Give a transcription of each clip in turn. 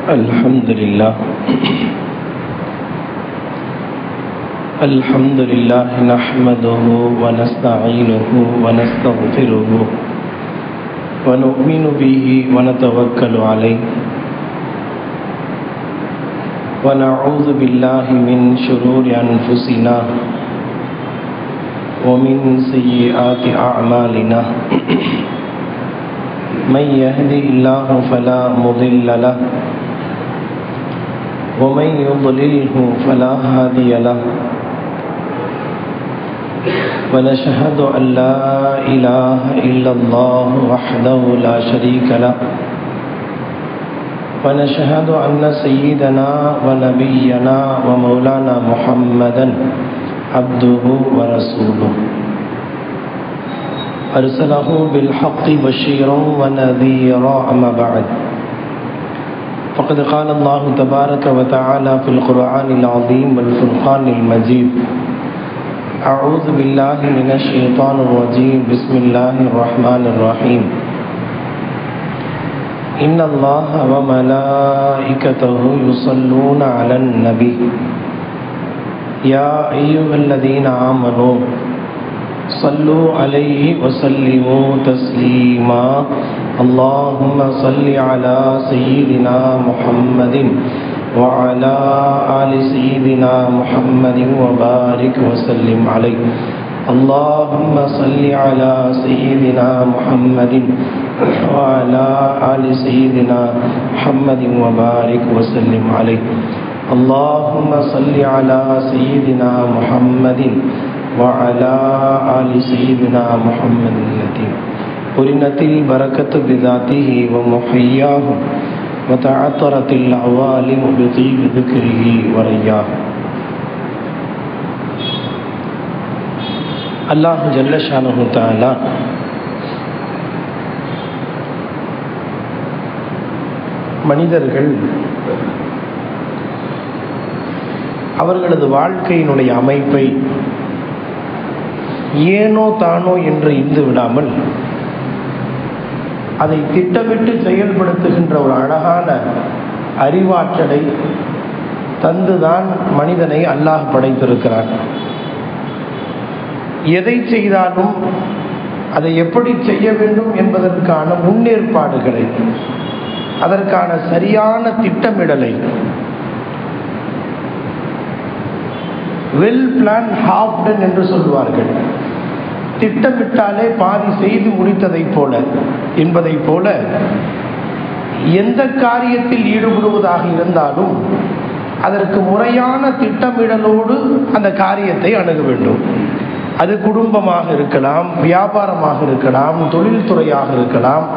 الحمد لله الحمد لله نحمده ونستعينه ونستغفره ونؤمن به ونتوكل عليه ونعوذ بالله من شرور أنفسنا ومن سيئات أعمالنا من يهدي الله فلا مضل له ومن يضلله فلا هادي له ونشهد أن لا إله إلا الله وحده لا شريك له ونشهد أن سيدنا ونبينا ومولانا محمدا عبده ورسوله أرسله بالحق بشيرا ونذيرا أما بعد فقد قال الله تبارك وتعالى في القرآن العظيم والفرقان المجيد أعوذ بالله من الشيطان الرجيم بسم الله الرحمن الرحيم إن الله وملائكته يصلون على النبي يا أيها الذين آمنوا صلوا عليه وسلموا تسليما اللهم صل على سيدنا محمد وعلى آل سيدنا محمد وبارك وسلم عليه اللهم صل على سيدنا محمد وعلى آل سيدنا محمد وبارك وسلم عليه اللهم صل على سيدنا محمد وعلى آل سيدنا محمد التي قرنت البركة بذاته ومحياه وتعطرت العوالم بطيب ذكره ورياه அல்லாஹ் ஜல்லஷானு தாலா மனிதர்கள் அவர்களது வாழ்க்கையினுடைய அமைப்பை ஏனோ தானோ என்று இருந்து விடாமல் அதை திட்டமிட்டு செயல்படுத்துகின்ற ஒரு அழகான அறிவாற்றலை தந்துதான் மனிதனை அல்லாஹ் படைத்திருக்கிறான் எதை செய்தாலும் அதை எப்படி செய்ய வேண்டும் என்பதற்கான முன்னேற்பாடுகளை அதற்கான சரியான திட்டமிடலை வெல் பிளான் ஹாஃப் டன் என்று சொல்வார்கள் திட்டமிட்டாலே பாதி செய்து முடித்ததை போல என்பதை போல எந்த காரியத்தில் ஈடுபடுவதாக இருந்தாலும் அதற்கு முறையான திட்டமிடலோடு அந்த காரியத்தை அணுக வேண்டும் அது குடும்பமாக இருக்கலாம் வியாபாரமாக இருக்கலாம் தொழில்துறையாக இருக்கலாம்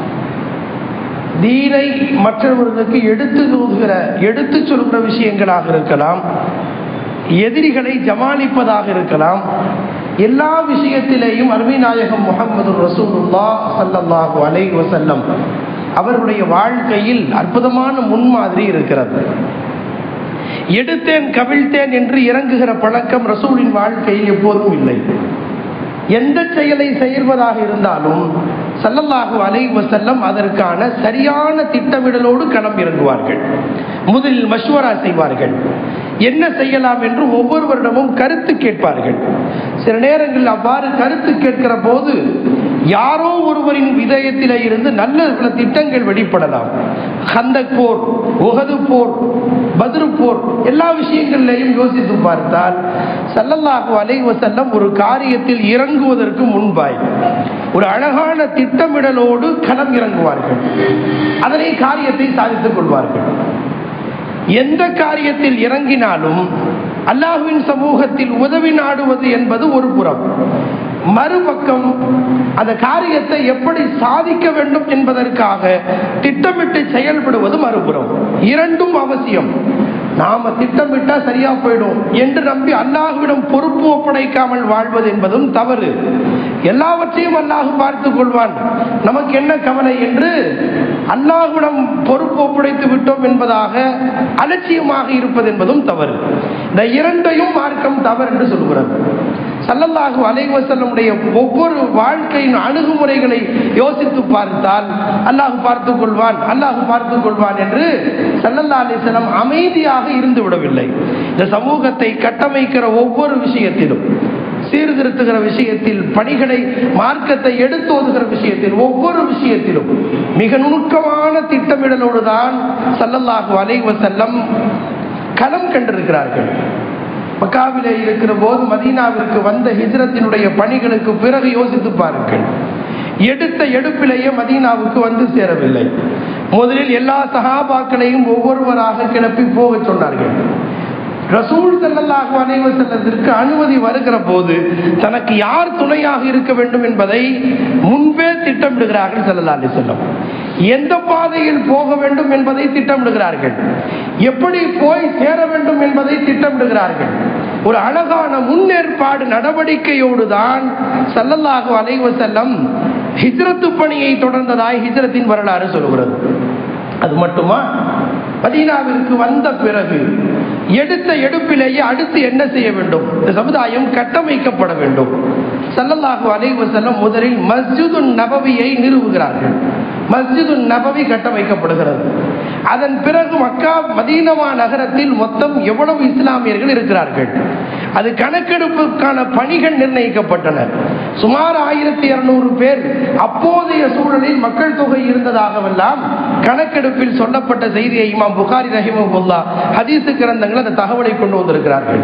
தீனை மற்றவர்களுக்கு எடுத்து சொல்கிற எடுத்து சொல்கிற விஷயங்களாக இருக்கலாம் எதிரிகளை ஜமாளிப்பதாக இருக்கலாம் எல்லா விஷயத்திலேயும் அருமைநாயகம் முகமது ரசூலுல்லா சல்லல்லாஹு அலை வசல்லம் அவர்களுடைய வாழ்க்கையில் அற்புதமான முன்மாதிரி இருக்கிறது எடுத்தேன் கவிழ்த்தேன் என்று இறங்குகிற பழக்கம் ரசூலின் வாழ்க்கையில் எப்போதும் இல்லை எந்த செயலை செய்வதாக இருந்தாலும் சல்லல்லாஹு அலை வசல்லம் அதற்கான சரியான திட்டமிடலோடு களம் இறங்குவார்கள் முதலில் மஷ்வரா செய்வார்கள் என்ன செய்யலாம் என்று ஒவ்வொருவரிடமும் கருத்து கேட்பார்கள் சில நேரங்களில் அவ்வாறு கருத்து கேட்கிற போது யாரோ ஒருவரின் இதயத்திலே இருந்து நல்ல சில திட்டங்கள் வெளிப்படலாம் ஹந்தக் போர் உகது போர் பதிரு போர் எல்லா விஷயங்களிலையும் யோசித்து பார்த்தால் சல்லல்லாஹு அலைவ செல்லம் ஒரு காரியத்தில் இறங்குவதற்கு முன்பாய் ஒரு அழகான திட்டமிடலோடு களம் இறங்குவார்கள் அதனை காரியத்தை சாதித்துக் கொள்வார்கள் எந்த காரியத்தில் இறங்கினாலும் அல்லாஹுவின் சமூகத்தில் உதவி நாடுவது என்பது ஒரு புறம் மறுபக்கம் அந்த காரியத்தை எப்படி சாதிக்க வேண்டும் என்பதற்காக திட்டமிட்டு செயல்படுவது மறுபுறம் இரண்டும் அவசியம் நாம திட்டமிட்டா சரியா போயிடும் என்று நம்பி அல்லாஹுவிடம் பொறுப்பு ஒப்படைக்காமல் வாழ்வது என்பதும் தவறு எல்லாவற்றையும் அல்லாஹு பார்த்துக் கொள்வான் நமக்கு என்ன கவலை என்று அல்லாஹுவிடம் பொறுப்பு ஒப்படைத்து விட்டோம் என்பதாக அலட்சியமாக இருப்பது என்பதும் தவறு இந்த இரண்டையும் மார்க்கம் தவறு என்று சொல்கிறது சல்லல்லாஹு அலைவசல்லமுடைய ஒவ்வொரு வாழ்க்கையின் அணுகுமுறைகளை யோசித்து பார்த்தால் அல்லாஹ் பார்த்துக் கொள்வான் அல்லாஹ் பார்த்துக் கொள்வான் என்று சல்லல்லா அலிஸ்லாம் அமைதியாக இருந்து விடவில்லை இந்த சமூகத்தை கட்டமைக்கிற ஒவ்வொரு விஷயத்திலும் சீர்திருத்துகிற விஷயத்தில் பணிகளை மார்க்கத்தை எடுத்து ஓதுகிற விஷயத்தில் ஒவ்வொரு விஷயத்திலும் மிக நுணுக்கமான திட்டமிடலோடு தான் சல்லல்லாஹு அலைவ செல்லம் களம் கண்டிருக்கிறார்கள் மக்காவிலே இருக்கிற போது மதீனாவிற்கு வந்த ஹிஜ்ரத்தினுடைய பணிகளுக்கு பிறகு யோசித்து பாருங்கள் எடுத்த எடுப்பிலேயே மதீனாவுக்கு வந்து சேரவில்லை முதலில் எல்லா சகாபாக்களையும் ஒவ்வொருவராக கிளப்பி போக சொன்னார்கள் ரசூல் செல்லல்லாக அனைவர் செல்லத்திற்கு அனுமதி வருகிற போது தனக்கு யார் துணையாக இருக்க வேண்டும் என்பதை முன்பே திட்டமிடுகிறார்கள் செல்லல்லா அலி செல்லம் எந்த பாதையில் போக வேண்டும் என்பதை திட்டமிடுகிறார்கள் எப்படி போய் சேர வேண்டும் என்பதை திட்டமிடுகிறார்கள் ஒரு அழகான முன்னேற்பாடு நடவடிக்கையோடு தான் சல்லல்லாஹு அலைவ செல்லம் ஹிஜ்ரத்து பணியை தொடர்ந்ததாய் ஹிஜ்ரத்தின் வரலாறு சொல்கிறது அது மட்டுமா மதீனாவிற்கு வந்த பிறகு எடுத்த எடுப்பிலேயே அடுத்து என்ன செய்ய வேண்டும் இந்த சமுதாயம் கட்டமைக்கப்பட வேண்டும் சல்லல்லாஹு அலைஹி வஸல்லம் முதலில் மஸ்ஜிது நபவியை நிறுவுகிறார்கள் மஸ்ஜிது நபவி கட்டமைக்கப்படுகிறது அதன் பிறகு மக்கா மதீனமா நகரத்தில் மொத்தம் எவ்வளவு இஸ்லாமியர்கள் இருக்கிறார்கள் அது கணக்கெடுப்புக்கான பணிகள் நிர்ணயிக்கப்பட்டன சுமார் ஆயிரத்தி இருநூறு பேர் அப்போதைய சூழலில் மக்கள் தொகை இருந்ததாகவெல்லாம் கணக்கெடுப்பில் சொல்லப்பட்ட செய்தியை இமாம் புகாரி ரஹிமகுல்லா ஹதீசு கிரந்தங்கள் அந்த தகவலை கொண்டு வந்திருக்கிறார்கள்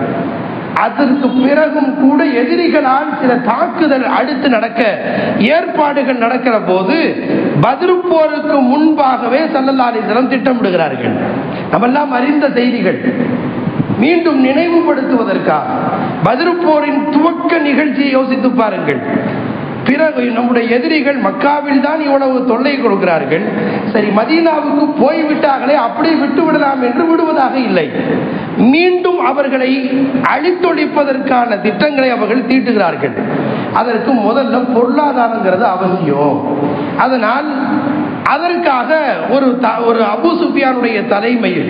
அதற்கு பிறகும் கூட எதிரிகளால் சில தாக்குதல் அடுத்து நடக்க ஏற்பாடுகள் நடக்கிற போது பதிரு போருக்கு முன்பாகவே சல்லல்லாலிசலம் திட்டமிடுகிறார்கள் நம்மெல்லாம் அறிந்த செய்திகள் மீண்டும் நினைவுபடுத்துவதற்காக பதிரு போரின் துவக்க நிகழ்ச்சியை யோசித்து பாருங்கள் பிறகு நம்முடைய எதிரிகள் மக்காவில் தான் இவ்வளவு தொல்லை கொடுக்கிறார்கள் சரி மதீனாவுக்கு போய்விட்டார்களே அப்படியே விட்டு விடலாம் என்று விடுவதாக இல்லை மீண்டும் அவர்களை அழித்தொழிப்பதற்கான திட்டங்களை அவர்கள் தீட்டுகிறார்கள் அதற்கு முதல்ல பொருளாதாரங்கிறது அவசியம் அதனால் அதற்காக ஒரு ஒரு அபு சுஃபியானுடைய தலைமையில்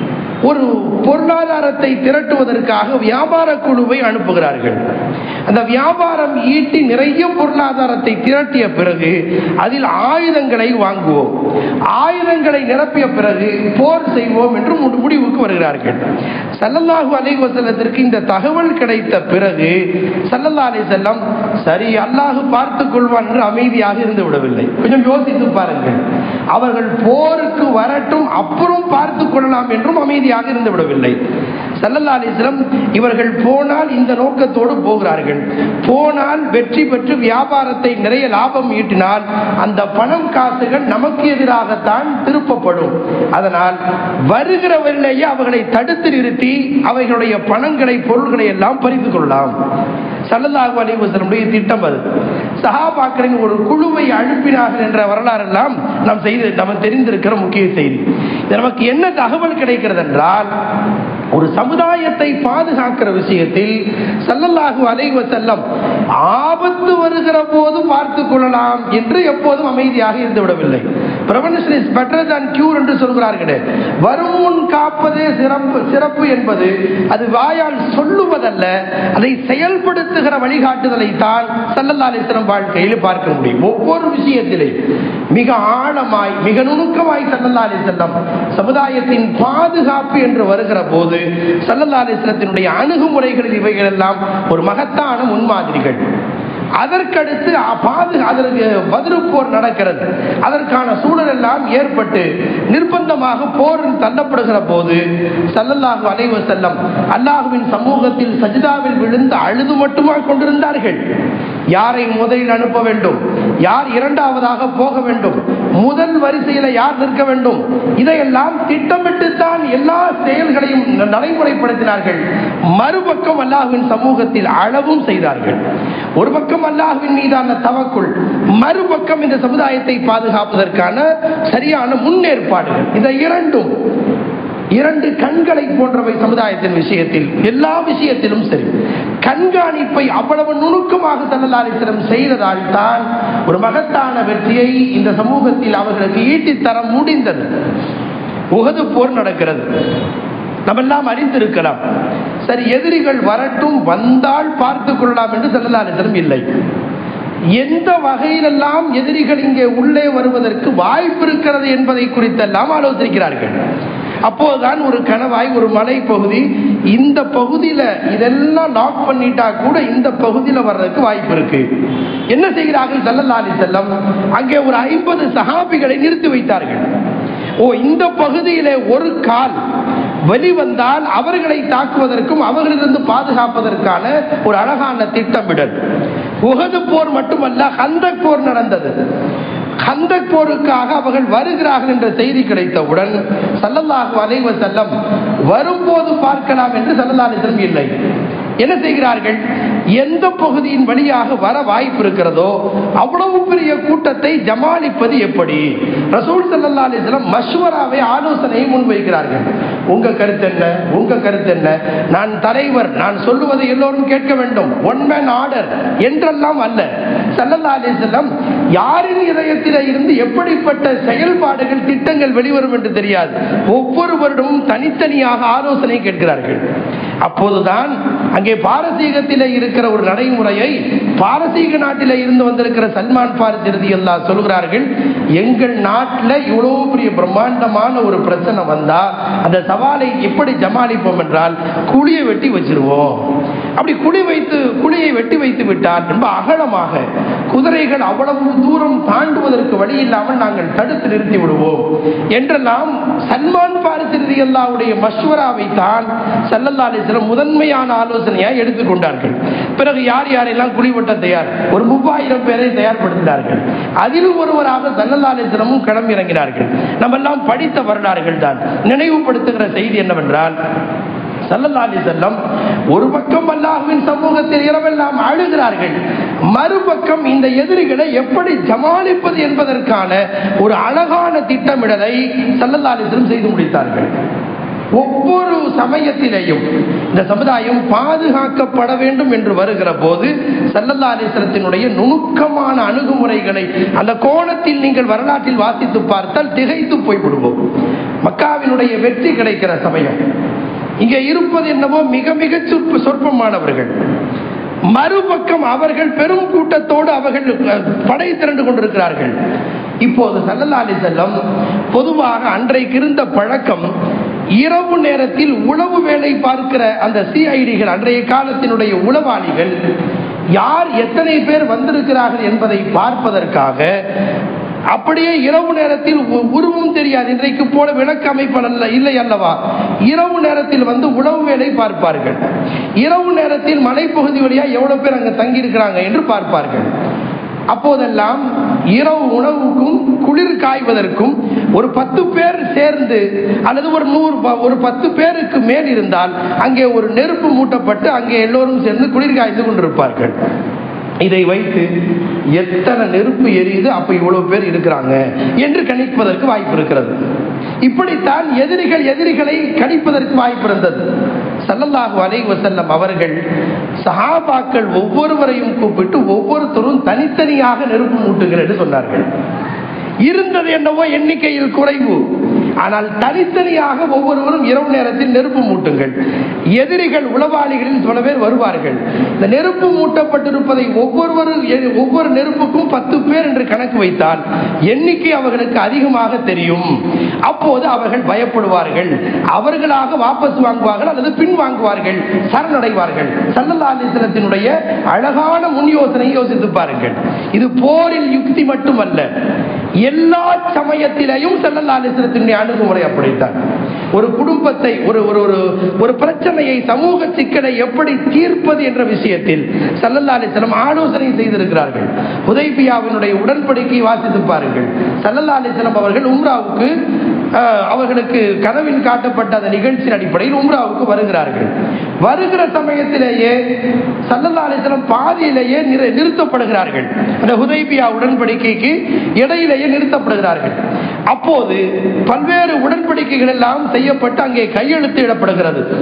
ஒரு பொருளாதாரத்தை திரட்டுவதற்காக வியாபார குழுவை அனுப்புகிறார்கள் அந்த வியாபாரம் ஈட்டி நிறைய பொருளாதாரத்தை திரட்டிய பிறகு அதில் ஆயுதங்களை வாங்குவோம் ஆயுதங்களை நிரப்பிய பிறகு போர் செய்வோம் என்று முடிவுக்கு வருகிறார்கள் சல்லல்லாஹு அலை வசல்லத்திற்கு இந்த தகவல் கிடைத்த பிறகு சல்லல்லா அலை செல்லம் சரி அல்லாஹு பார்த்துக் கொள்வான் என்று அமைதியாக இருந்து விடவில்லை கொஞ்சம் யோசித்து பாருங்கள் அவர்கள் போருக்கு வரட்டும் அப்புறம் பார்த்துக் கொள்ளலாம் என்றும் அமைதியாக இருந்து விடவில்லை சல்லல்லா அலிஸ்லம் இவர்கள் போனால் இந்த நோக்கத்தோடு போகிறார்கள் போனால் வெற்றி பெற்று வியாபாரத்தை நிறைய லாபம் ஈட்டினால் அந்த பணம் காசுகள் நமக்கு எதிராகத்தான் திருப்பப்படும் அதனால் வருகிறவர்களேயே அவர்களை தடுத்து நிறுத்தி அவைகளுடைய பணங்களை பொருள்களை எல்லாம் பறித்து கொள்ளலாம் சல்லல்லாஹு அலிவசனுடைய திட்டம் அது சஹாபாக்களின் ஒரு குழுவை அனுப்பினார்கள் என்ற வரலாறு எல்லாம் நாம் செய்து நம்ம தெரிந்திருக்கிற முக்கிய செய்தி நமக்கு என்ன தகவல் கிடைக்கிறது என்றால் ஒரு சமுதாயத்தை பாதுகாக்கிற விஷயத்தில் சல்லல்லாஹு அலைவ செல்லம் ஆபத்து வருகிற போது பார்த்துக் கொள்ளலாம் என்று எப்போதும் அமைதியாக இருந்து விடவில்லை prevention is better than cure என்று சொல்கிறார்களே வரும் முன் காப்பதே சிறப்பு சிறப்பு என்பது அது வாயால் சொல்லுவதல்ல அதை செயல்படுத்துகிற வழிகாட்டுதலை தான் சல்லல்லா அலிஸ்லம் வாழ்க்கையில் பார்க்க முடியும் ஒவ்வொரு விஷயத்திலே மிக ஆழமாய் மிக நுணுக்கமாய் சல்லல்லா அலிஸ்லம் சமுதாயத்தின் பாதுகாப்பு என்று வருகிற போது சல்லல்லா அலிஸ்லத்தினுடைய அணுகுமுறைகளில் இவைகள் எல்லாம் ஒரு மகத்தான முன்மாதிரிகள் அதற்கடுத்து பாது அதற்கு பதிரு போர் நடக்கிறது அதற்கான சூழல் எல்லாம் ஏற்பட்டு நிர்பந்தமாக போரில் தள்ளப்படுகிற போது சல்லல்லாஹு அலைவ செல்லம் அல்லாஹுவின் சமூகத்தில் சஜிதாவில் விழுந்து அழுது மட்டுமா கொண்டிருந்தார்கள் யாரை முதலில் அனுப்ப வேண்டும் யார் இரண்டாவதாக போக வேண்டும் முதல் வரிசையில யார் நிற்க வேண்டும் இதையெல்லாம் திட்டமிட்டுத்தான் எல்லா செயல்களையும் நடைமுறைப்படுத்தினார்கள் மறுபக்கம் அல்லாஹுவின் சமூகத்தில் அளவும் செய்தார்கள் ஒரு பக்கம் அல்லாஹுவின் மீதான தவக்குள் மறுபக்கம் இந்த சமுதாயத்தை பாதுகாப்பதற்கான சரியான முன்னேற்பாடுகள் இதை இரண்டும் இரண்டு கண்களை போன்றவை சமுதாயத்தின் விஷயத்தில் எல்லா விஷயத்திலும் சரி கண்காணிப்பை அவ்வளவு நுணுக்கமாக தன்னலாரித்திரம் செய்ததால் தான் ஒரு மகத்தான வெற்றியை இந்த சமூகத்தில் அவர்களுக்கு ஈட்டித்தர முடிந்தது உகது போர் நடக்கிறது நம்ம எல்லாம் அறிந்திருக்கலாம் சரி எதிரிகள் வரட்டும் வந்தால் பார்த்து கொள்ளலாம் என்று செல்லலாரிசனம் இல்லை எந்த வகையிலெல்லாம் எதிரிகள் இங்கே உள்ளே வருவதற்கு வாய்ப்பு இருக்கிறது என்பதை குறித்தெல்லாம் ஆலோசிக்கிறார்கள் அப்போதுதான் ஒரு கணவாய் ஒரு மலை பகுதி இந்த பகுதியில இதெல்லாம் லாக் பண்ணிட்டா கூட இந்த பகுதியில வர்றதுக்கு வாய்ப்பு இருக்கு என்ன செய்கிறார்கள் சல்லல்லாலி செல்லம் அங்கே ஒரு ஐம்பது சகாபிகளை நிறுத்தி வைத்தார்கள் ஓ இந்த பகுதியிலே ஒரு கால் வெளிவந்தால் அவர்களை தாக்குவதற்கும் அவர்களிலிருந்து பாதுகாப்பதற்கான ஒரு அழகான திட்டமிடல் உகது போர் மட்டுமல்ல ஹந்தக் போர் நடந்தது ஹந்தக் போருக்காக அவர்கள் வருகிறார்கள் என்ற செய்தி கிடைத்தவுடன் சல்லல்லாஹு அலைவ செல்லம் வரும்போது பார்க்கலாம் என்று சல்லல்லாஹு இல்லை என்ன செய்கிறார்கள் எந்த பகுதியின் வழியாக வர வாய்ப்பு இருக்கிறதோ அவ்வளவு பெரிய கூட்டத்தை ஜமாளிப்பது எப்படி ரசூல் சல்லா அலிஸ்லாம் மஷ்வராவை ஆலோசனையை முன்வைக்கிறார்கள் உங்க கருத்து என்ன உங்க கருத்து என்ன நான் தலைவர் நான் சொல்லுவதை எல்லோரும் கேட்க வேண்டும் ஒன் மேன் ஆர்டர் என்றெல்லாம் அல்ல சல்லல்லா அலிஸ்லாம் யாரின் இதயத்தில இருந்து எப்படிப்பட்ட செயல்பாடுகள் திட்டங்கள் வெளிவரும் என்று தெரியாது ஒவ்வொரு வருடமும் தனித்தனியாக ஆலோசனை கேட்கிறார்கள் அப்போதுதான் அங்கே பாரசீகத்திலே இருக்கிற ஒரு நடைமுறையை பாரசீக நாட்டில இருந்து வந்திருக்கிற சல்மான் பாரதி எல்லா சொல்கிறார்கள் எங்கள் நாட்டில் இவ்வளவு பெரிய பிரம்மாண்டமான ஒரு பிரச்சனை வந்தா அந்த சவாலை எப்படி ஜமாளிப்போம் என்றால் குழியை வெட்டி வச்சிருவோம் அப்படி குழி வைத்து குழியை வெட்டி வைத்து விட்டால் ரொம்ப அகலமாக குதிரைகள் அவ்வளவு தூரம் தாண்டுவதற்கு வழி இல்லாமல் நாங்கள் தடுத்து நிறுத்தி விடுவோம் என்றெல்லாம் சல்மான் பாரதி அல்லாவுடைய மஷ்வராவை தான் சல்லல்லா அலிஸ்லம் முதன்மையான ஆலோசனையாக எடுத்துக்கொண்டார்கள் பிறகு யார் யாரெல்லாம் குழிவட்ட தயார் ஒரு மூவாயிரம் பேரை தயார்படுத்தினார்கள் அதில் ஒருவராக சல்லல்லா அலிஸ்லமும் கிளம்பி இறங்கினார்கள் நம்ம எல்லாம் படித்த வரலாறுகள் தான் நினைவுபடுத்துகிற செய்தி என்னவென்றால் சல்லல்லாலி செல்லம் ஒரு பக்கம் அல்லாஹுவின் சமூகத்தில் இரவெல்லாம் அழுகிறார்கள் மறுபக்கம் இந்த எதிரிகளை எப்படி ஜமாளிப்பது என்பதற்கான ஒரு அழகான திட்டமிடலை சல்லல்லாலி செல்லம் செய்து முடித்தார்கள் ஒவ்வொரு சமயத்திலேயும் இந்த சமுதாயம் பாதுகாக்கப்பட வேண்டும் என்று வருகிற போது சல்லல்லா அலிஸ்லத்தினுடைய நுணுக்கமான அணுகுமுறைகளை அந்த கோணத்தில் நீங்கள் வரலாற்றில் வாசித்து பார்த்தால் திகைத்து போய்விடுவோம் மக்காவினுடைய வெற்றி கிடைக்கிற சமயம் இங்கே இருப்பது என்னவோ மிக மிக சொற்ப சொற்பமானவர்கள் மறுபக்கம் அவர்கள் பெரும் கூட்டத்தோடு அவர்கள் படை திரண்டு கொண்டிருக்கிறார்கள் இப்போது சல்லல்லாலி செல்லம் பொதுவாக அன்றைக்கு இருந்த பழக்கம் இரவு நேரத்தில் உளவு வேலை பார்க்கிற அந்த சிஐடிகள் அன்றைய காலத்தினுடைய உளவாளிகள் யார் எத்தனை பேர் வந்திருக்கிறார்கள் என்பதை பார்ப்பதற்காக அப்படியே இரவு நேரத்தில் உருவம் தெரியாது இன்றைக்கு போல விளக்கு அமைப்பு அல்ல இல்லை அல்லவா இரவு நேரத்தில் வந்து உணவு வேலை பார்ப்பார்கள் இரவு நேரத்தில் மலைப்பகுதி வழியா எவ்வளவு பேர் அங்க தங்கி இருக்கிறாங்க என்று பார்ப்பார்கள் அப்போதெல்லாம் இரவு உணவுக்கும் குளிர் காய்வதற்கும் ஒரு பத்து பேர் சேர்ந்து அல்லது ஒரு நூறு ஒரு பத்து பேருக்கு மேல் இருந்தால் அங்கே ஒரு நெருப்பு மூட்டப்பட்டு அங்கே எல்லோரும் சேர்ந்து குளிர் காய்ந்து கொண்டிருப்பார்கள் இதை வைத்து எத்தனை நெருப்பு எரியுது அப்ப இவ்வளவு பேர் இருக்கிறாங்க என்று கணிப்பதற்கு வாய்ப்பு இருக்கிறது இப்படித்தான் எதிரிகள் எதிரிகளை கணிப்பதற்கு வாய்ப்பு இருந்தது சல்லல்லாஹு அலை வசல்லம் அவர்கள் சஹாபாக்கள் ஒவ்வொருவரையும் கூப்பிட்டு ஒவ்வொருத்தரும் தனித்தனியாக நெருப்பு மூட்டுங்கள் என்று சொன்னார்கள் இருந்தது என்னவோ எண்ணிக்கையில் குறைவு ஆனால் தனித்தனியாக ஒவ்வொருவரும் இரவு நேரத்தில் நெருப்பு மூட்டுங்கள் எதிரிகள் உளவாளிகளில் சில பேர் வருவார்கள் இந்த நெருப்பு மூட்டப்பட்டிருப்பதை ஒவ்வொருவரும் ஒவ்வொரு நெருப்புக்கும் பத்து பேர் என்று கணக்கு வைத்தால் எண்ணிக்கை அவர்களுக்கு அதிகமாக தெரியும் அப்போது அவர்கள் பயப்படுவார்கள் அவர்களாக வாபஸ் வாங்குவார்கள் அல்லது பின் வாங்குவார்கள் சரணடைவார்கள் சல்லல்லாலிசனத்தினுடைய அழகான முன் யோசனை யோசித்து பாருங்கள் இது போரில் யுக்தி மட்டுமல்ல எல்லா சமயத்திலையும் செல்லல்லாலிசனத்தினுடைய அணுகுமுறை அப்படித்தான் ஒரு குடும்பத்தை ஒரு ஒரு ஒரு ஒரு பிரச்சனையை சமூக சிக்கலை எப்படி தீர்ப்பது என்ற விஷயத்தில் சல்லல்லாலிசனம் ஆலோசனை செய்திருக்கிறார்கள் உதய்பியாவினுடைய உடன்படிக்கை வாசித்து பாருங்கள் சல்லல்லாலிசனம் அவர்கள் உம்ராவுக்கு அவர்களுக்கு கனவில் காட்டப்பட்ட அந்த நிகழ்ச்சியின் அடிப்படையில் உம்ராவுக்கு வருகிறார்கள் வருகிற சமயத்திலேயே சல்லல்லாலிசனம் பாதியிலேயே நிறுத்தப்படுகிறார்கள் அந்த ஹுதைபியா உடன்படிக்கைக்கு இடையிலேயே நிறுத்தப்படுகிறார்கள் அப்போது பல்வேறு உடன்படிக்கைகள் எல்லாம் செய்யப்பட்டு அங்கே கையெழுத்து இடப்படுகிறது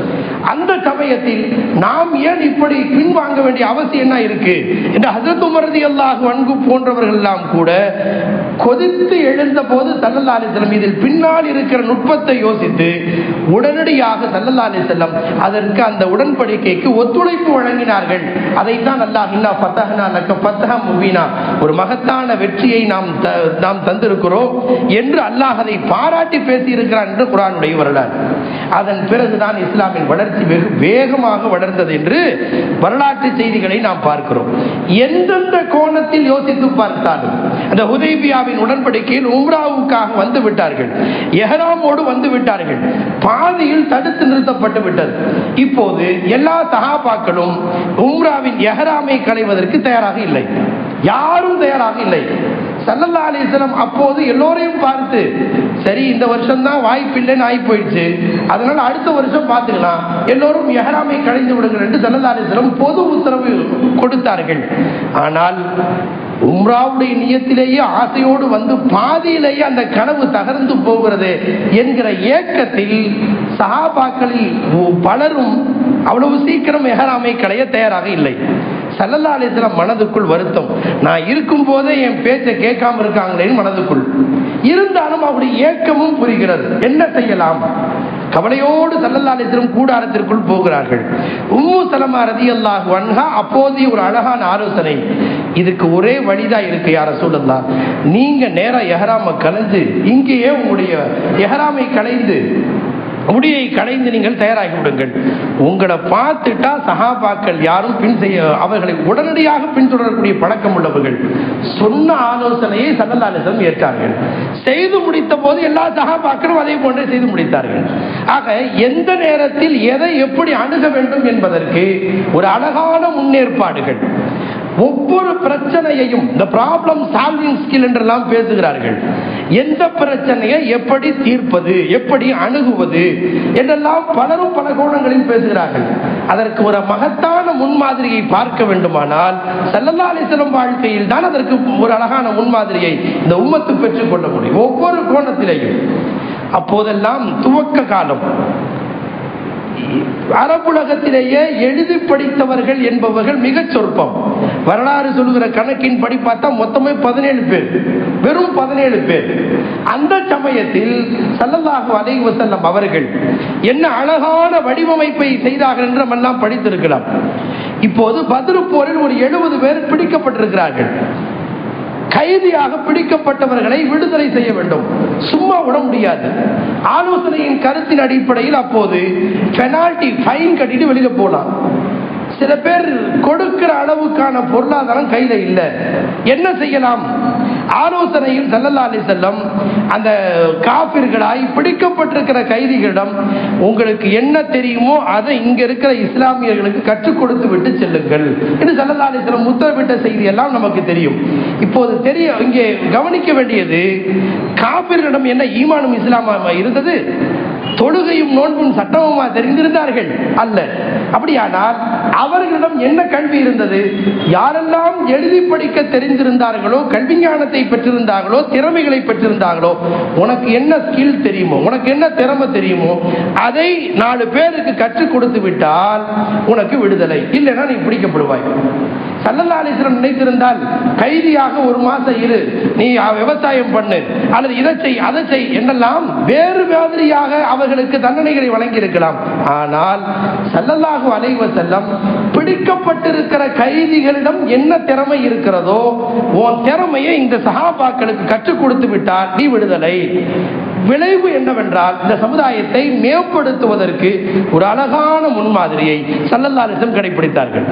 அந்த சமயத்தில் நாம் ஏன் இப்படி பின்வாங்க வேண்டிய அவசியம் என்ன இருக்கு இந்த ஹசரத் உமரதி அல்லாஹ் வன்கு போன்றவர்கள் எல்லாம் கூட கொதித்து எழுந்த போது சல்லல்லா அலிஸ்லம் இதில் பின்னால் இருக்கிற நுட்பத்தை யோசித்து உடனடியாக சல்லல்லா அலிஸ்லம் அதற்கு அந்த உடன்படிக்கைக்கு ஒத்துழைப்பு வழங்கினார்கள் அதைத்தான் அல்லாஹ் இன்னா ஃபத்தஹ்னா லக்க ஃபத்தஹ முபீனா ஒரு மகத்தான வெற்றியை நாம் த- நாம் தந்திருக்கிறோம் என்று அல்லாஹ் அதை பாராட்டி பேசி இருக்கிறான் என்று குரானுடைய வரலாறு அதன் பிறகுதான் இஸ்லாமின் வளர்ச்சி வெகு வேகமாக வளர்ந்தது என்று வரலாற்று செய்திகளை நாம் பார்க்கிறோம் எந்தெந்த கோணத்தில் யோசித்து பார்த்தாலும் அந்த ஹுதைபியாவின் உடன்படிக்கையில் உம்ராவுக்காக வந்து விட்டார்கள் எஹராமோடு வந்து விட்டார்கள் பாதியில் தடுத்து நிறுத்தப்பட்டு விட்டது இப்போது எல்லா சகாபாக்களும் உம்ராவின் எஹராமை களைவதற்கு தயாராக இல்லை யாரும் தயாராக இல்லை சல்லல்லா அலிஸ்லம் அப்போது எல்லோரையும் பார்த்து சரி இந்த வருஷம் தான் வாய்ப்பில்லைன்னு ஆகி போயிடுச்சு அதனால அடுத்த வருஷம் பார்த்துக்கலாம் எல்லோரும் எஹராமை கலைந்து விடுங்கள் என்று சல்லல்லா அலிஸ்லம் பொது உத்தரவு கொடுத்தார்கள் ஆனால் உம்ராவுடைய நியத்திலேயே ஆசையோடு வந்து பாதியிலேயே அந்த கனவு தகர்ந்து போகிறது என்கிற ஏக்கத்தில் சஹாபாக்களில் பலரும் அவ்வளவு சீக்கிரம் எஹராமை களைய தயாராக இல்லை சல்லல்லா அலிஸ்லாம் மனதுக்குள் வருத்தம் நான் இருக்கும் போதே என் பேச்சை கேட்காம இருக்காங்களேன்னு மனதுக்குள் இருந்தாலும் அவருடைய ஏக்கமும் புரிகிறது என்ன செய்யலாம் கவலையோடு சல்லல்லா அலிஸ்லம் கூடாரத்திற்குள் போகிறார்கள் உம்மு சலமா ரதி அல்லாஹ் வன்ஹா அப்போதைய ஒரு அழகான ஆலோசனை இதுக்கு ஒரே வழிதான் இருக்கு யார சொல்லலாம் நீங்க நேரா எஹராம கலைஞ்சு இங்கேயே உங்களுடைய எஹராமை கலைந்து முடியை களைந்து நீங்கள் தயாராகி விடுங்கள் உங்களை பார்த்துட்டா சகாபாக்கள் யாரும் பின் செய்ய அவர்களை உடனடியாக பின்தொடரக்கூடிய பழக்கம் உள்ளவர்கள் சொன்ன ஆலோசனையை சல்லல்லாலிசம் ஏற்றார்கள் செய்து முடித்த போது எல்லா சகாபாக்களும் அதே போன்றே செய்து முடித்தார்கள் ஆக எந்த நேரத்தில் எதை எப்படி அணுக வேண்டும் என்பதற்கு ஒரு அழகான முன்னேற்பாடுகள் ஒவ்வொரு பிரச்சனையையும் இந்த ப்ராப்ளம் சால்விங் ஸ்கில் என்றெல்லாம் பேசுகிறார்கள் எந்த பிரச்சனையை எப்படி தீர்ப்பது எப்படி அணுகுவது என்றெல்லாம் பலரும் பல கோணங்களில் பேசுகிறார்கள் அதற்கு ஒரு மகத்தான முன்மாதிரியை பார்க்க வேண்டுமானால் சல்லல்லா அலிஸ்லம் வாழ்க்கையில் தான் அதற்கு ஒரு அழகான முன்மாதிரியை இந்த உம்மத்து பெற்றுக் கொள்ள முடியும் ஒவ்வொரு கோணத்திலேயும் அப்போதெல்லாம் துவக்க காலம் அரபுலகத்திலேயே எழுதி படித்தவர்கள் என்பவர்கள் மிகச் சொற்பம் வரலாறு சொல்லுகிற கணக்கின் படி பார்த்தா மொத்தமே பதினேழு பேர் வெறும் பதினேழு பேர் அந்த சமயத்தில் சல்லல்லாஹு அலைஹி வஸல்லம் அவர்கள் என்ன அழகான வடிவமைப்பை செய்தார்கள் என்று நம்ம எல்லாம் படித்திருக்கலாம் இப்போது பதிரு போரில் ஒரு எழுபது பேர் பிடிக்கப்பட்டிருக்கிறார்கள் கைதியாக பிடிக்கப்பட்டவர்களை விடுதலை செய்ய வேண்டும் சும்மா விட முடியாது ஆலோசனையின் கருத்தின் அடிப்படையில் அப்போது பெனால்டி ஃபைன் கட்டிட்டு வெளியில போலாம் சில பேர் கொடுக்கிற அளவுக்கான பொருளாதாரம் கையில இல்லை என்ன செய்யலாம் ஆலோசனையில் சல்லல்லா அலி செல்லம் அந்த காபிர்களாய் பிடிக்கப்பட்டிருக்கிற கைதிகளிடம் உங்களுக்கு என்ன தெரியுமோ அதை இங்க இருக்கிற இஸ்லாமியர்களுக்கு கற்றுக் கொடுத்து விட்டு செல்லுங்கள் என்று சல்லல்லா அலி செல்லம் உத்தரவிட்ட செய்தி எல்லாம் நமக்கு தெரியும் இப்போது தெரிய இங்கே கவனிக்க வேண்டியது காபிர்களிடம் என்ன ஈமானும் இஸ்லாமா இருந்தது தொழுகையும் நோன்பும் சட்டமுமா தெரிந்திருந்தார்கள் அல்ல அப்படியானால் அவர்களிடம் என்ன கல்வி இருந்தது யாரெல்லாம் எழுதி படிக்க தெரிந்திருந்தார்களோ கல்வி ஞானத்தை பெற்றிருந்தார்களோ திறமைகளை பெற்றிருந்தார்களோ உனக்கு என்ன ஸ்கில் தெரியுமோ உனக்கு என்ன திறமை தெரியுமோ அதை நாலு பேருக்கு கற்றுக் கொடுத்து விட்டால் உனக்கு விடுதலை இல்லைன்னா நீ பிடிக்கப்படுவாய் சல்லல்லாலேஸ்வரம் நினைத்திருந்தால் கைதியாக ஒரு மாசம் இரு நீ விவசாயம் பண்ணு அல்லது இதை செய் அதை செய் என்றெல்லாம் வேறு மாதிரியாக அவர்களுக்கு தண்டனைகளை வழங்கி இருக்கலாம் ஆனால் சல்லல்லாஹு அலைவ செல்லம் பிடிக்கப்பட்டிருக்கிற கைதிகளிடம் என்ன திறமை இருக்கிறதோ உன் திறமையை இந்த சகாபாக்களுக்கு கற்றுக் கொடுத்து விட்டால் நீ விடுதலை விளைவு என்னவென்றால் இந்த சமுதாயத்தை மேம்படுத்துவதற்கு ஒரு அழகான முன்மாதிரியை சல்லல்லாலிசம் கடைபிடித்தார்கள்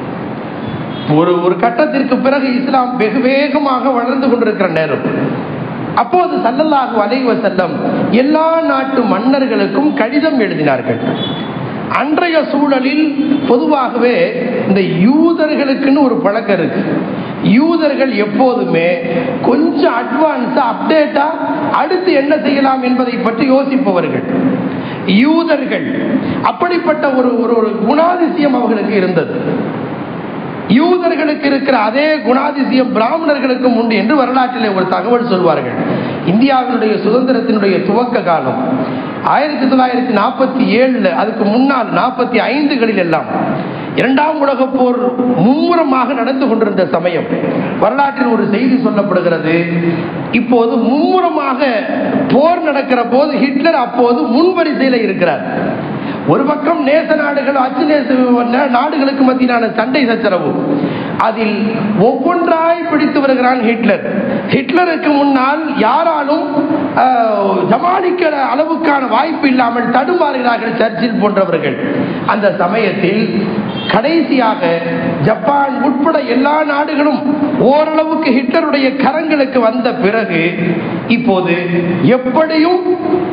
ஒரு ஒரு கட்டத்திற்கு பிறகு இஸ்லாம் வெகு வேகமாக வளர்ந்து கொண்டிருக்கிற நேரம் அப்போது சல்லல்லாஹு அலைவ செல்லம் எல்லா நாட்டு மன்னர்களுக்கும் கடிதம் எழுதினார்கள் அன்றைய சூழலில் பொதுவாகவே இந்த யூதர்களுக்குன்னு ஒரு பழக்கம் இருக்கு யூதர்கள் எப்போதுமே கொஞ்சம் அட்வான்ஸா அப்டேட்டா அடுத்து என்ன செய்யலாம் என்பதை பற்றி யோசிப்பவர்கள் யூதர்கள் அப்படிப்பட்ட ஒரு ஒரு குணாதிசயம் அவர்களுக்கு இருந்தது யூதர்களுக்கு இருக்கிற அதே குணாதிசயம் பிராமணர்களுக்கும் உண்டு என்று வரலாற்றிலே ஒரு தகவல் சொல்வார்கள் இந்தியாவினுடைய சுதந்திரத்தினுடைய துவக்க காலம் ஆயிரத்தி தொள்ளாயிரத்தி நாற்பத்தி ஏழுல அதுக்கு முன்னால் நாற்பத்தி ஐந்துகளில் எல்லாம் இரண்டாம் உலக போர் மும்முரமாக நடந்து கொண்டிருந்த சமயம் வரலாற்றில் ஒரு செய்தி சொல்லப்படுகிறது இப்போது மும்முரமாக போர் நடக்கிற போது ஹிட்லர் அப்போது முன்வரிசையில் இருக்கிறார் ஒரு பக்கம் நேச நாடுகள் அச்சு நேச நாடுகளுக்கு மத்தியிலான சண்டை சச்சரவு அதில் ஒவ்வொன்றாய் பிடித்து வருகிறான் ஹிட்லர் ஹிட்லருக்கு முன்னால் யாராலும் ஆஹ், சமாளிக்கிற அளவுக்கான வாய்ப்பு இல்லாமல் தடுமாறுகிறார்கள் சர்ச்சில் போன்றவர்கள் அந்த சமயத்தில் கடைசியாக ஜப்பான் உட்பட எல்லா நாடுகளும் ஓரளவுக்கு ஹிட்லருடைய கரங்களுக்கு வந்த பிறகு இப்போது எப்படியும்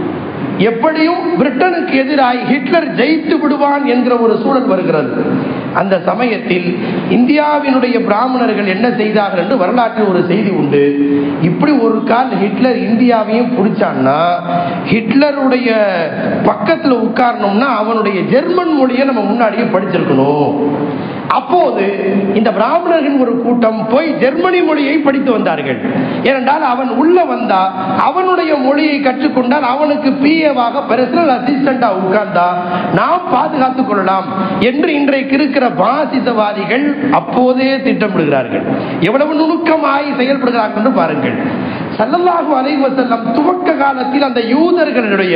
எப்படியும் பிரிட்டனுக்கு எதிராய் ஹிட்லர் ஜெயித்து விடுவான் என்கிற ஒரு சூழல் வருகிறது அந்த சமயத்தில் இந்தியாவினுடைய பிராமணர்கள் என்ன செய்தார்கள் என்று வரலாற்றில் ஒரு செய்தி உண்டு இப்படி ஒரு கால் ஹிட்லர் இந்தியாவையும் பிடிச்சான்னா ஹிட்லருடைய பக்கத்தில் உட்காரணும்னா அவனுடைய ஜெர்மன் மொழியை நம்ம முன்னாடியே படிச்சிருக்கணும் அப்போது இந்த பிராமணர்களின் ஒரு கூட்டம் போய் ஜெர்மனி மொழியை படித்து வந்தார்கள் ஏனென்றால் அவன் உள்ள வந்தா அவனுடைய மொழியை கற்றுக்கொண்டால் அவனுக்கு பிஏவாக பர்சனல் அசிஸ்டண்டா உட்கார்ந்தா நாம் பாதுகாத்துக் கொள்ளலாம் என்று இன்றைக்கு இருக்கிற பாசிசவாதிகள் அப்போதே திட்டமிடுகிறார்கள் எவ்வளவு நுணுக்கமாய் செயல்படுகிறார்கள் என்று பாருங்கள் சல்லல்லாஹு அலைஹி வஸல்லம் துவக்க காலத்தில் அந்த யூதர்களுடைய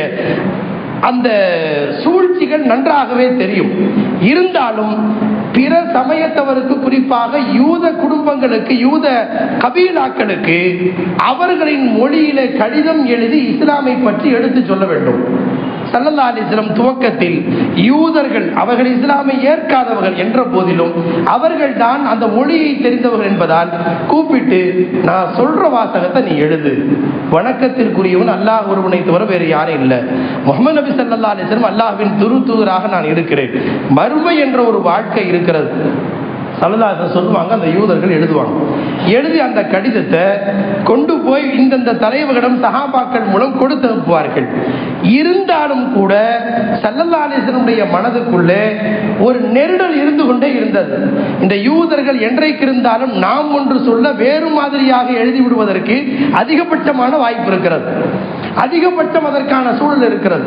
அந்த சூழ்ச்சிகள் நன்றாகவே தெரியும் இருந்தாலும் பிற சமயத்தவருக்கு குறிப்பாக யூத குடும்பங்களுக்கு யூத கபீலாக்களுக்கு அவர்களின் மொழியிலே கடிதம் எழுதி இஸ்லாமை பற்றி எடுத்து சொல்ல வேண்டும் சல்லல்லா அலிஸ்லம் துவக்கத்தில் யூதர்கள் அவர்கள் இஸ்லாமை ஏற்காதவர்கள் என்ற போதிலும் அவர்கள் தான் அந்த மொழியை தெரிந்தவர்கள் என்பதால் கூப்பிட்டு நான் சொல்ற வாசகத்தை நீ எழுது வணக்கத்திற்குரியவன் அல்லாஹ் ஒருவனை தவிர வேறு யாரும் இல்லை முகமது நபி சல்லா அலிஸ்லம் அல்லாஹ்வின் துரு தூதராக நான் இருக்கிறேன் மறுமை என்ற ஒரு வாழ்க்கை இருக்கிறது சல்லல்லாஹு சொல்லுவாங்க அந்த யூதர்கள் எழுதுவாங்க எழுதி அந்த கடிதத்தை கொண்டு போய் இந்தந்த தலைவர்களிடம் சகாபாக்கள் மூலம் கொடுத்து அனுப்புவார்கள் இருந்தாலும் கூட சல்லல்லாசனுடைய மனதுக்குள்ளே ஒரு நெருடல் இருந்து கொண்டே இருந்தது இந்த யூதர்கள் என்றைக்கு இருந்தாலும் நாம் ஒன்று சொல்ல வேறு மாதிரியாக எழுதி விடுவதற்கு அதிகபட்சமான வாய்ப்பு இருக்கிறது அதிகபட்சம் அதற்கான சூழல் இருக்கிறது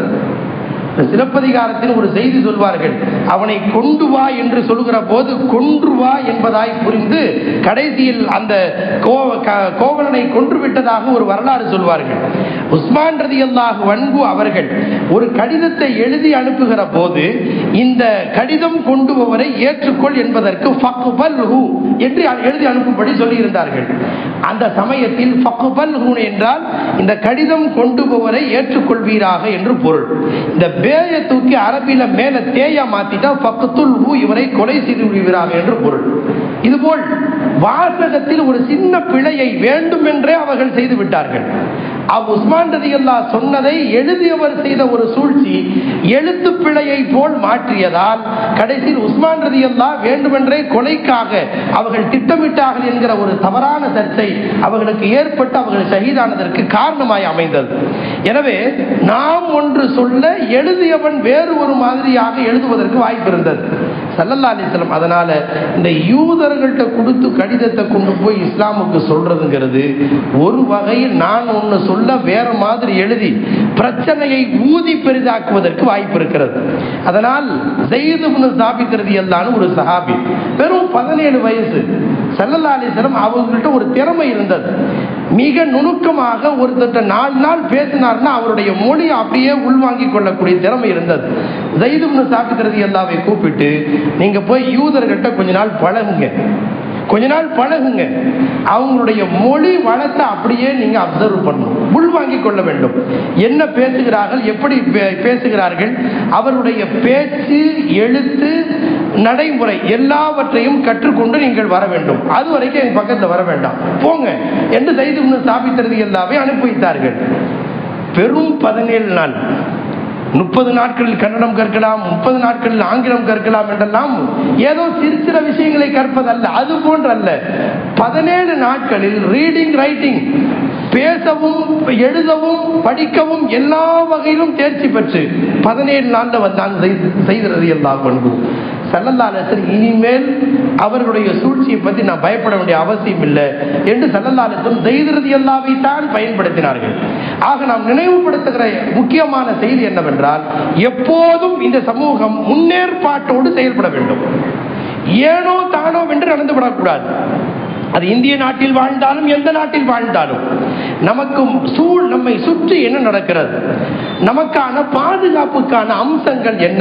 சிலப்பதிகாரத்தில் ஒரு செய்தி சொல்வார்கள் அவனை கொண்டு வா என்று சொல்கிற போது கொன்று வா என்பதாய் புரிந்து கடைசியில் அந்த கோ- க- கோவலனை கொன்று விட்டதாக ஒரு வரலாறு சொல்வார்கள் உஸ்மான் ரதி அல்லாஹ் வன்பு அவர்கள் ஒரு கடிதத்தை எழுதி அனுப்புகிற போது இந்த கடிதம் கொண்டுபவரை ஏற்றுக்கொள் என்பதற்கு ஃபக்பல் ஹூ என்று எழுதி அனுப்பும்படி சொல்லியிருந்தார்கள் அந்த சமயத்தில் ஃபக்பல் ஹூ என்றால் இந்த கடிதம் கொண்டு போவரை ஏற்றுக்கொள்வீராக என்று பொருள் இந்த பேயை தூக்கி அரபில மேல தேயா மாத்திட்டா பக்கத்துல் ஹூ இவரை கொலை செய்து விடுவீராக என்று பொருள் இதுபோல் வாசகத்தில் ஒரு சின்ன பிழையை வேண்டுமென்றே அவர்கள் செய்து விட்டார்கள் அவ் உஸ்மான் ரதியல்லா சொன்னதை எழுதியவர் செய்த ஒரு சூழ்ச்சி எழுத்து பிழையை போல் மாற்றியதால் கடைசியில் உஸ்மான் ரதியல்லா வேண்டுமென்றே கொலைக்காக அவர்கள் திட்டமிட்டார்கள் என்கிற ஒரு தவறான சர்ச்சை அவர்களுக்கு ஏற்பட்டு அவர்கள் ஷஹீதானதற்கு காரணமாய் அமைந்தது எனவே நாம் ஒன்று சொல்ல எழுதியவன் வேறு ஒரு மாதிரியாக எழுதுவதற்கு வாய்ப்பு இருந்தது சல்லல்லா அலிஸ்லம் அதனால இந்த யூதர்கள்ட்ட கொடுத்து கடிதத்தை கொண்டு போய் இஸ்லாமுக்கு சொல்றதுங்கிறது ஒரு வகையில் நான் ஒன்று சொல்ல வேற மாதிரி எழுதி பிரச்சனையை ஊதி பெரிதாக்குவதற்கு வாய்ப்பு இருக்கிறது அதனால் செய்து சாபிக்கிறது எல்லான்னு ஒரு சஹாபி வெறும் பதினேழு வயசு சல்லல்லா அலிஸ்லம் அவங்கள்ட்ட ஒரு திறமை இருந்தது மிக நுணுக்கமாக ஒருத்தட்ட நாலு நாள் பேசினார்னா அவருடைய மொழி அப்படியே உள்வாங்கிக் கொள்ளக்கூடிய திறமை இருந்தது ஜெயிதுப்னு சாப்பிக்கிறது எல்லாவை கூப்பிட்டு நீங்க போய் யூதர்கிட்ட கொஞ்ச நாள் பழகுங்க கொஞ்ச நாள் பழகுங்க அவங்களுடைய மொழி வளத்தை அப்படியே நீங்க அப்சர்வ் பண்ணணும் உள்வாங்கிக் கொள்ள வேண்டும் என்ன பேசுகிறார்கள் எப்படி பே- பேசுகிறார்கள் அவருடைய பேச்சு எழுத்து நடைமுறை எல்லாவற்றையும் கற்றுக்கொண்டு நீங்கள் வர வேண்டும் அது வரைக்கும் என் பக்கத்துல வர வேண்டாம் போங்க என்று செய்து ஸ்தாபித்தது எல்லாமே அனுப்பி வைத்தார்கள் பெரும் பதினேழு நாள் முப்பது நாட்களில் கன்னடம் கற்கலாம் முப்பது நாட்களில் ஆங்கிலம் கற்கலாம் என்றெல்லாம் ஏதோ சிறு சில விஷயங்களை கற்பதல்ல அது போன்றல்ல பதினேழு நாட்களில் ரீடிங் ரைட்டிங் பேசவும் எழுதவும் படிக்கவும் எல்லா வகையிலும் தேர்ச்சி பெற்று பதினேழு நாள்ல வந்தான் செய்கிறது எல்லாம் பண்பு சல்லல்லாலசர் இனிமேல் அவர்களுடைய சூழ்ச்சியை பற்றி நான் பயப்பட வேண்டிய அவசியம் இல்லை என்று சல்லல்லாலசம் தைதிரதி அல்லாவை தான் பயன்படுத்தினார்கள் ஆக நாம் நினைவுபடுத்துகிற முக்கியமான செய்தி என்னவென்றால் எப்போதும் இந்த சமூகம் முன்னேற்பாட்டோடு செயல்பட வேண்டும் ஏனோ தானோ என்று நடந்துவிடக்கூடாது அது இந்திய நாட்டில் வாழ்ந்தாலும் எந்த நாட்டில் வாழ்ந்தாலும் நமக்கு சூழ் நம்மை சுற்றி என்ன நடக்கிறது நமக்கான பாதுகாப்புக்கான அம்சங்கள் என்ன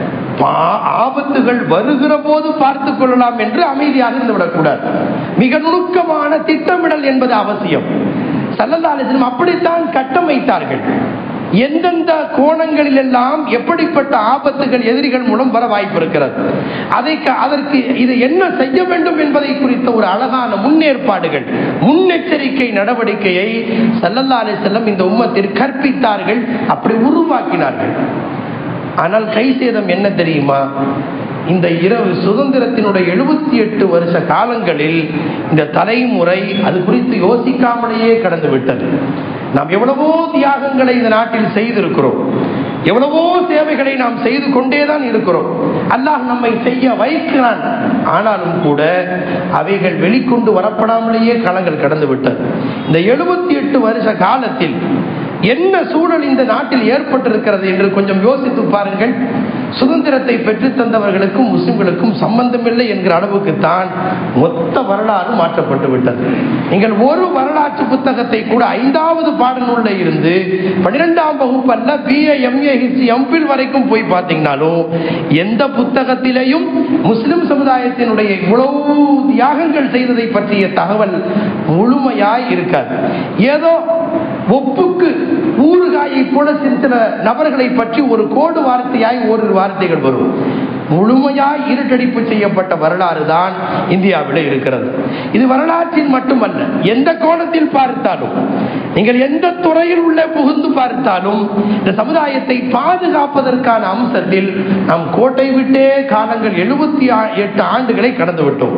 பா- ஆபத்துகள் வருகிற போது பார்த்துக் கொள்ளலாம் என்று அமைதியாக இருந்து விடக்கூடாது மிக நுணுக்கமான திட்டமிடல் என்பது அவசியம் சல்லல்லாலிசனம் அப்படித்தான் கட்டமைத்தார்கள் எந்தெந்த கோணங்களில் எல்லாம் எப்படிப்பட்ட ஆபத்துகள் எதிரிகள் மூலம் வர வாய்ப்பு இருக்கிறது அதை க- அதற்கு இது என்ன செய்ய வேண்டும் என்பதை குறித்த ஒரு அழகான முன்னேற்பாடுகள் முன்னெச்சரிக்கை நடவடிக்கையை சல்லல்லா அலிசல்லம் இந்த உம்மத்தில் கற்பித்தார்கள் அப்படி உருவாக்கினார்கள் ஆனால் கை சேதம் என்ன தெரியுமா இந்த இரவு சுதந்திரத்தினுடைய எழுபத்தி எட்டு வருஷ காலங்களில் இந்த தலைமுறை அது குறித்து யோசிக்காமலேயே கடந்து விட்டது நாம் எவ்வளவோ தியாகங்களை இந்த நாட்டில் செய்திருக்கிறோம் எவ்வளவோ சேவைகளை நாம் செய்து கொண்டேதான் இருக்கிறோம் அல்லாஹ் நம்மை செய்ய வைக்கிறான் ஆனாலும் கூட அவைகள் வெளிக்கொண்டு வரப்படாமலேயே காலங்கள் கடந்து விட்டது இந்த எழுபத்தி எட்டு வருஷ காலத்தில் என்ன சூழல் இந்த நாட்டில் ஏற்பட்டிருக்கிறது என்று கொஞ்சம் யோசித்து பாருங்கள் சுதந்திரத்தை பெற்றுத் தந்தவர்களுக்கும் முஸ்லிம்களுக்கும் சம்பந்தமில்லை என்கிற அளவுக்கு தான் மொத்த வரலாறு மாற்றப்பட்டு விட்டது நீங்கள் ஒரு வரலாற்று புத்தகத்தை கூட ஐந்தாவது பாடநூலில் இருந்து பன்னிரெண்டாம் வகுப்பு அல்ல பிஏ எம்ஏ ஹிஸ்டி எம்பில் வரைக்கும் போய் பார்த்தீங்கன்னாலும் எந்த புத்தகத்திலேயும் முஸ்லிம் சமுதாயத்தினுடைய இவ்வளவு தியாகங்கள் செய்ததை பற்றிய தகவல் முழுமையாய் இருக்காது ஏதோ ஒப்புக்கு ஊறுகாயை போல சில சில நபர்களை பற்றி ஒரு கோடு வார்த்தையாய் ஓரிரு வார்த்தைகள் வரும் முழுமையாய் இருட்டடிப்பு செய்யப்பட்ட வரலாறு தான் இந்தியாவில் இருக்கிறது இது வரலாற்றில் மட்டுமல்ல எந்த கோணத்தில் பார்த்தாலும் நீங்கள் எந்த துறையில் உள்ள புகுந்து பார்த்தாலும் இந்த சமுதாயத்தை பாதுகாப்பதற்கான அம்சத்தில் நாம் கோட்டை விட்டே காலங்கள் எழுபத்தி எட்டு ஆண்டுகளை கடந்து விட்டோம்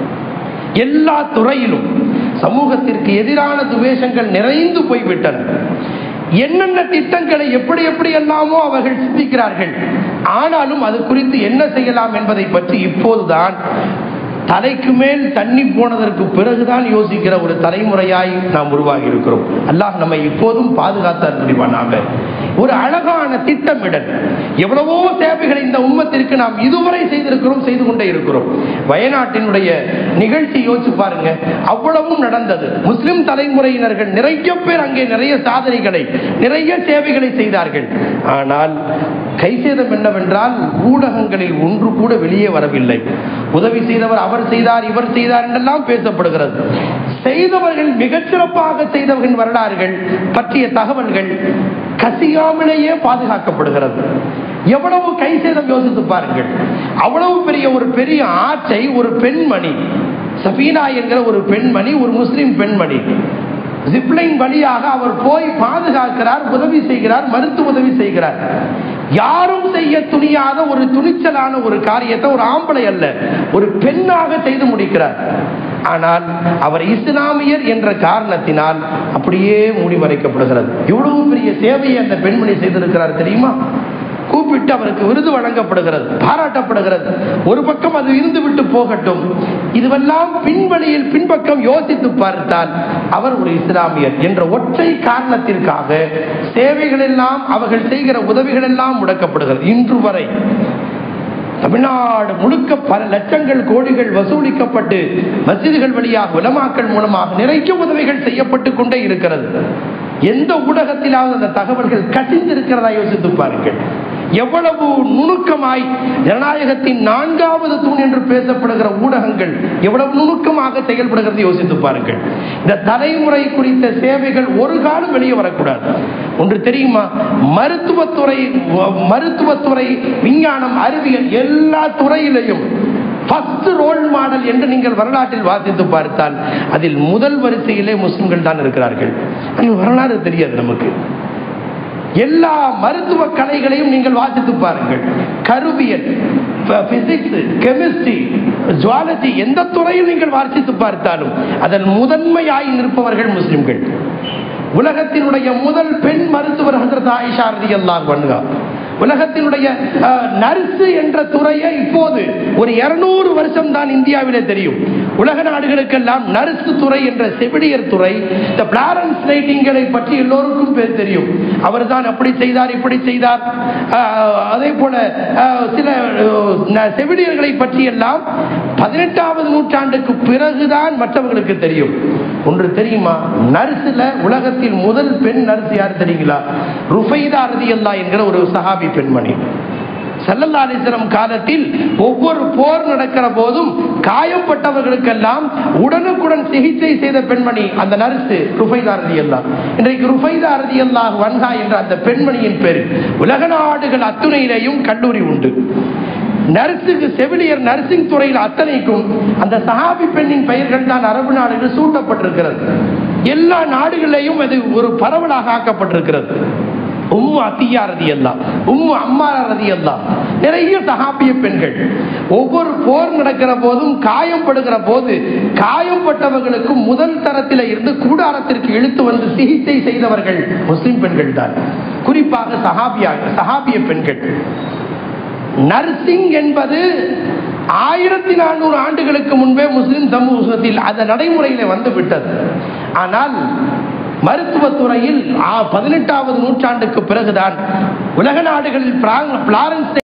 எல்லா துறையிலும் சமூகத்திற்கு எதிரான துவேஷங்கள் நிறைந்து போய்விட்டன என்னென்ன திட்டங்களை எப்படி எப்படி எல்லாமோ அவர்கள் சிந்திக்கிறார்கள் ஆனாலும் அது குறித்து என்ன செய்யலாம் என்பதை பற்றி இப்போதுதான் தலைக்கு மேல் தண்ணி போனதற்கு பிறகுதான் யோசிக்கிற ஒரு தலைமுறையாய் நாம் உருவாகி இருக்கிறோம் அல்லாஹ் நம்மை இப்போதும் பாதுகாத்தார் புரிவானாக ஒரு அழகான திட்டமிடல் எவ்வளவோ சேவைகளை இந்த உம்மத்திற்கு நாம் இதுவரை செய்திருக்கிறோம் செய்து கொண்டே இருக்கிறோம் வயநாட்டினுடைய நிகழ்ச்சி யோசிச்சு பாருங்க அவ்வளவும் நடந்தது முஸ்லிம் தலைமுறையினர்கள் நிறைய பேர் அங்கே நிறைய சாதனைகளை நிறைய சேவைகளை செய்தார்கள் ஆனால் கைசேதம் என்னவென்றால் ஊடகங்களில் ஒன்று கூட வெளியே வரவில்லை உதவி செய்தவர் அவர் செய்தார் இவர் செய்தார் என்றெல்லாம் பேசப்படுகிறது செய்தவர்கள் மிகச்சிறப்பாக செய்தவர்களின் வரலாறுகள் பற்றிய தகவல்கள் கசியாமலேயே பாதுகாக்கப்படுகிறது எவ்வளவு கை சேதம் யோசித்து பாருங்கள் அவ்வளவு பெரிய ஒரு பெரிய ஆற்றை ஒரு பெண்மணி சபீனா என்கிற ஒரு பெண்மணி ஒரு முஸ்லிம் பெண்மணி ஜிப்லைன் வழியாக அவர் போய் பாதுகாக்கிறார் உதவி செய்கிறார் மருத்துவ உதவி செய்கிறார் யாரும் செய்ய துணியாத ஒரு துணிச்சலான ஒரு காரியத்தை ஒரு ஆம்பளை அல்ல ஒரு பெண்ணாக செய்து முடிக்கிறார் ஆனால் அவர் இஸ்லாமியர் என்ற காரணத்தினால் அப்படியே மூடி மறைக்கப்படுகிறது இவ்வளவு பெரிய சேவையை அந்த பெண்மணி செய்திருக்கிறார் தெரியுமா கூப்பிட்டு அவருக்கு விருது வழங்கப்படுகிறது பாராட்டப்படுகிறது ஒரு பக்கம் அது இருந்து விட்டு போகட்டும் இதுவெல்லாம் பின்வழியில் பின்பக்கம் யோசித்து பார்த்தால் அவர் ஒரு இஸ்லாமியர் என்ற ஒற்றை காரணத்திற்காக சேவைகள் எல்லாம் அவர்கள் செய்கிற உதவிகள் எல்லாம் முடக்கப்படுகிறது இன்று வரை தமிழ்நாடு முழுக்க பல லட்சங்கள் கோடிகள் வசூலிக்கப்பட்டு மசிதிகள் வழியாக உலமாக்கள் மூலமாக நிறைய உதவிகள் செய்யப்பட்டு கொண்டே இருக்கிறது எந்த ஊடகத்திலாவது அந்த தகவல்கள் கசிந்திருக்கிறதா யோசித்து பாருங்கள் எவ்வளவு நுணுக்கமாய் ஜனநாயகத்தின் நான்காவது தூண் என்று பேசப்படுகிற ஊடகங்கள் எவ்வளவு நுணுக்கமாக செயல்படுகிறது யோசித்து பாருங்கள் இந்த தலைமுறை குறித்த சேவைகள் ஒரு காலம் வெளியே வரக்கூடாது ஒன்று தெரியுமா மருத்துவத்துறை மருத்துவத்துறை விஞ்ஞானம் அறிவியல் எல்லா துறையிலையும் ஃபர்ஸ்ட் ரோல் மாடல் என்று நீங்கள் வரலாற்றில் வாசித்து பார்த்தால் அதில் முதல் வரிசையிலே முஸ்லிம்கள் தான் இருக்கிறார்கள் ஆனால் வரலாறு தெரியாது நமக்கு எல்லா மருத்துவ கலைகளையும் நீங்கள் வாசித்து பாருங்கள் கருவியல் பிசிக்ஸ் கெமிஸ்ட்ரி ஜுவாலஜி எந்த துறையில் நீங்கள் வாசித்து பார்த்தாலும் அதன் முதன்மையாய் நிற்பவர்கள் முஸ்லிம்கள் உலகத்தினுடைய முதல் பெண் மருத்துவர் ஹசரத் ஆயிஷா ரதி அல்லாஹ் பண்ணுகா உலகத்தினுடைய அஹ், நர்சு என்ற துறையை இப்போது ஒரு இருநூறு வருஷம் தான் இந்தியாவிலே தெரியும் உலக நாடுகளுக்கெல்லாம் நர்சு துறை என்ற செவிலியர் துறை இந்த பிளாரன்ஸ் நைட்டிங்கலை பற்றி எல்லோருக்கும் பேர் தெரியும் அவர் தான் அப்படி செய்தார் இப்படி செய்தார் அஹ், அதே போல அஹ், சில அஹ், ந- செவிலியர்களை பற்றி எல்லாம் பதினெட்டாவது நூற்றாண்டுக்கு பிறகுதான் மற்றவர்களுக்கு தெரியும் ஒன்று தெரியுமா நர்ஸ்ல உலகத்தில் முதல் பெண் நர்ஸ் யார் தெரியுங்களா ருஃபைதா ரதியல்லா என்கிற ஒரு சஹாபி பெண்மணி சல்லல்லா அலிஸ்லம் காலத்தில் ஒவ்வொரு போர் நடக்கிற போதும் காயப்பட்டவர்களுக்கெல்லாம் உடனுக்குடன் சிகிச்சை செய்த பெண்மணி அந்த நர்ஸ் ருஃபைதா ரதியல்லா இன்றைக்கு ருஃபைதா ரதியல்லா வன்ஹா என்ற அந்த பெண்மணியின் பேர் உலக நாடுகள் அத்துணையிலேயும் கல்லூரி உண்டு நர்ஸுக்கு செவிலியர் நர்சிங் துறையில் அத்தனைக்கும் அந்த சஹாபி பெண்ணின் பெயர்கள் தான் அரபு நாடுகள் சூட்டப்பட்டிருக்கிறது எல்லா நாடுகளிலேயும் அது ஒரு பரவலாக ஆக்கப்பட்டிருக்கிறது உம்மு அத்தியா ரதி எல்லாம் உம்மு அம்மாரா ரதி எல்லாம் நிறைய சகாபிய பெண்கள் ஒவ்வொரு போர் நடக்கிற போதும் காயப்படுகிற போது காயப்பட்டவர்களுக்கு முதல் தரத்தில் இருந்து கூடாரத்திற்கு இழுத்து வந்து சிகிச்சை செய்தவர்கள் முஸ்லிம் பெண்கள் தான் குறிப்பாக சஹாபியாக சஹாபிய பெண்கள் நர்சிங் என்பது ஆயிரத்தி நானூறு ஆண்டுகளுக்கு முன்பே முஸ்லிம் சமூகத்தில் அந்த நடைமுறையில வந்து விட்டது ஆனால் மருத்துவத்துறையில் ஆ, பதினெட்டாவது நூற்றாண்டுக்கு பிறகுதான் உலக நாடுகளில் பிராங்- பிளாரன்ஸ்